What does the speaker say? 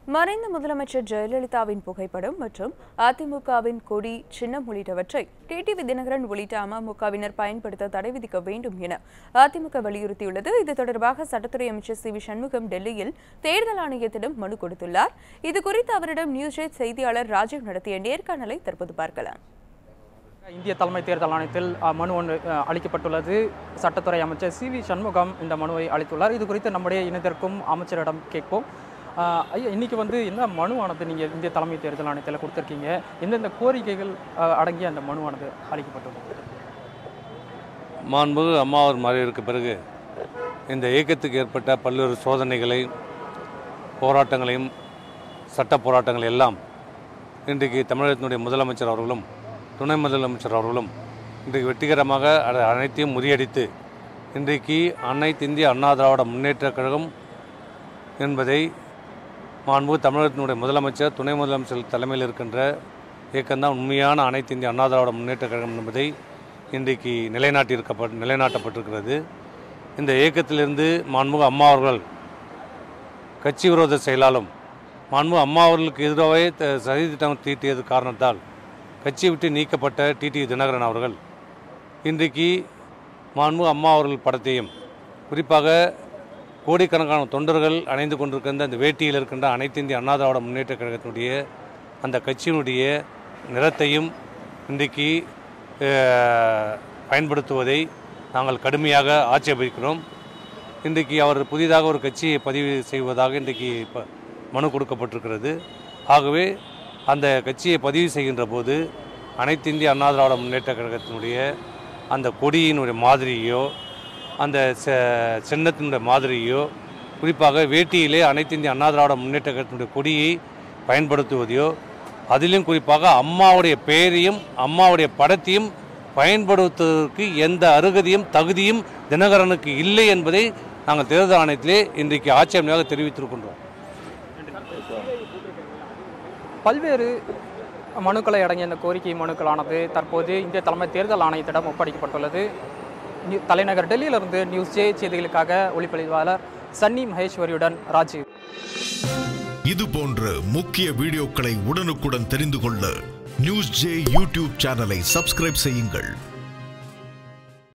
மறைந்த முதலமைச்சர் ஜெயலலிதாவின் புகைப்படம் மற்றும் அதிமுகவின் கொடி சின்னம் உள்ளிட்டவற்றை டிடிவி தினகரன் உள்ளிட்ட அமமுகவினர் பயன்படுத்த தடை விதிக்க வேண்டும் என அதிமுக வலியுறுத்தியுள்ளது இது தொடர்பாக சட்டத்துறை அமைச்சர் சி வி சண்முகம் டெல்லியில் தேர்தல் ஆணையத்திடம் மனு கொடுத்துள்ளார் இது குறித்து அவரிடம் நியூஸ் எயிட் செய்தியாளர் ராஜீவ் நடத்திய நேர்காணலை தற்போது பார்க்கலாம் இந்திய தலைமை தேர்தல் ஆணையத்தில் அ, மனு ஒன்று அ, அளிக்கப்பட்டுள்ளது சட்டத்துறை அமைச்சர் சி வி சண்முகம் இந்த மனுவை அளித்துள்ளார் இது குறித்து நம்முடைய இணைந்திருக்கும் அமைச்சரிடம் கேட்போம் அ, ஐயா இன்னைக்கு வந்து என்ன மனுவானது நீங்கள் இந்திய தலைமை தேர்தல் ஆணையத்தில் கொடுத்துருக்கீங்க எந்தெந்த கோரிக்கைகள் அ, அடங்கிய அந்த மனுவானது அளிக்கப்பட்டுள்ளது மாண்புமிகு அம்மா அவர் மறைவிற்கு பிறகு இந்த இயக்கத்துக்கு ஏற்பட்ட பல்வேறு சோதனைகளை போராட்டங்களையும் சட்ட போராட்டங்கள் எல்லாம் இன்றைக்கு தமிழகத்தினுடைய முதலமைச்சர் அவர்களும் துணை முதலமைச்சர் அவர்களும் இன்றைக்கு வெற்றிகரமாக அதை அனைத்தையும் முறியடித்து இன்றைக்கு அனைத்து இந்திய அண்ணா திராவிட முன்னேற்றக் கழகம் என்பதை மாண்பு தமிழகத்தினுடைய முதலமைச்சர் துணை முதலமைச்சர் தலைமையில் இருக்கின்ற இயக்கம்தான் உண்மையான அனைத்து இந்திய அண்ணா திராவிட முன்னேற்றக் கழகம் என்பதை இன்றைக்கு நிலைநாட்டியிருக்கப்பட் நிலைநாட்டப்பட்டிருக்கிறது இந்த இயக்கத்திலிருந்து மாண்புமிகு அம்மா அவர்கள் கட்சி விரோத செயலாலும் மாண்புமிகு அம்மா அவர்களுக்கு எதிராகவே த- சதித்திட்டம் தீட்டியது காரணத்தால் கட்சியை விட்டு நீக்கப்பட்ட டிடி தினகரன் அவர்கள் இன்றைக்கு மாண்புமிகு அம்மா அவர்கள் படத்தையும் குறிப்பாக கோடிக்கணக்கான தொண்டர்கள் அணைந்து கொண்டிருக்கின்ற அந்த வேட்டியில் இருக்கின்ற அனைத்து இந்திய அண்ணா திராவிட முன்னேற்றக் கழகத்தினுடைய அந்த கட்சியினுடைய நிறத்தையும் இன்றைக்கு அஹ், பயன்படுத்துவதை நாங்கள் கடுமையாக ஆட்சேபிக்கிறோம் இன்றைக்கு அவர் புதிதாக ஒரு கட்சியை பதிவு செய்வதாக இன்றைக்கு ப- மனு கொடுக்கப்பட்டிருக்கிறது ஆகவே அந்த கட்சியை பதிவு செய்கின்ற போது அனைத்து இந்திய அண்ணா திராவிட முன்னேற்றக் கழகத்தினுடைய அந்த கொடியினுடைய மாதிரியோ அந்த செ- சின்னத்தினுடைய மாதிரியோ குறிப்பாக வேட்டியிலே அனைத்து இந்திய அண்ணா திராவிட முன்னேற்ற கழகத்தினுடைய கொடியை பயன்படுத்துவதையோ அதிலும் குறிப்பாக அம்மாவுடைய பெயரையும் அம்மாவுடைய படத்தையும் பயன்படுத்துவதற்கு எந்த அருகதையும் தகுதியும் தினகரனுக்கு இல்லை என்பதை நாங்கள் தேர்தல் ஆணையத்திலே இன்றைக்கு ஆட்சேபனையாக தெரிவித்திருக்கின்றோம் பல்வேறு மனுக்களை அடங்கிய இந்த கோரிக்கை மனுக்களானது தற்போது இந்திய தலைமை தேர்தல் ஆணையத்திடம் ஒப்படைக்கப்பட்டுள்ளது நியூ- தலைநகர் டெல்லியிலிருந்து நியூஸ் ஜே செய்திகளுக்காக ஒளிப்பதிவாளர் சன்னி மகேஸ்வரியுடன் ராஜீவ் இது போன்ற முக்கிய வீடியோக்களை உடனுக்குடன் தெரிந்து கொள்ள நியூஸ் ஜே யூடியூப் சேனலை சப்ஸ்கிரைப் செய்யுங்கள்